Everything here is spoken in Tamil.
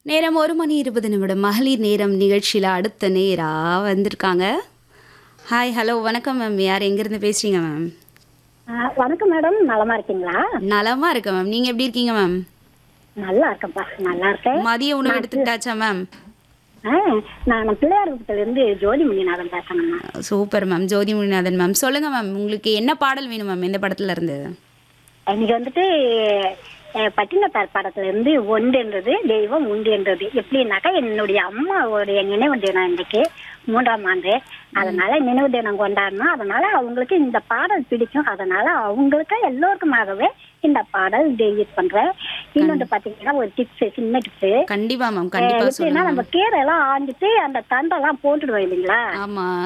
நேரம் ஒரு மணி இருபது நிமிடம் மகளிர் நேரம் நிகழ்ச்சியில் அடுத்த நேரா வந்திருக்காங்க ஹாய் ஹலோ வணக்கம் மேம் யார் எங்கேருந்து பேசுகிறீங்க மேம் ஆ, வணக்கம் மேடம் நலமா இருக்கீங்களா நலமா இருக்கேன் மேம் நீங்கள் எப்படி இருக்கீங்க மேம் நல்லா இருக்கேன்ப்பா நல்லா இருக்கேன் மதிய உணவு எடுத்துக்கிட்டாச்சா மேம் ஆ, நான் பிள்ளையார் இருந்து ஜோதி மணிநாதன் பேசுறேங்கம்மா super ma'am Jothi Muninathan ma'am சொல்லுங்கள் மேம் உங்களுக்கு என்ன பாடல் வேணும் மேம் எந்த படத்துல இருந்து இன்னைக்கு வந்துட்டு அஹ், பட்டினத்தார் படத்துல இருந்து ஒன்றுன்றது தெய்வம் உண்டுன்றது எப்படின்னாக்கா என்னுடைய அம்மாவுடைய நினைவு தினம் இன்னைக்கு மூன்றாம் ஆண்டு அதனால நினைவு தினம் கொண்டாடணும் அதனால அவங்களுக்கு இந்த பாடல் பிடிக்கும் அதனால அவங்களுக்கு எல்லோருக்குமாகவே இந்த பாடல் டெலிட் பண்றேன் இன்னொன்று பாத்தீங்கன்னா ஒரு டிப்ஸ் சின்ன டிப்ஸ் கண்டிப்பா மேம் கண்டிப்பா எப்படின்னா சொல்லுங்க நம்ம கீரை எல்லாம் ஆஞ்சிட்டு அந்த தண்டெல்லாம் போட்டுடுவோம் இல்லைங்களா ஆமா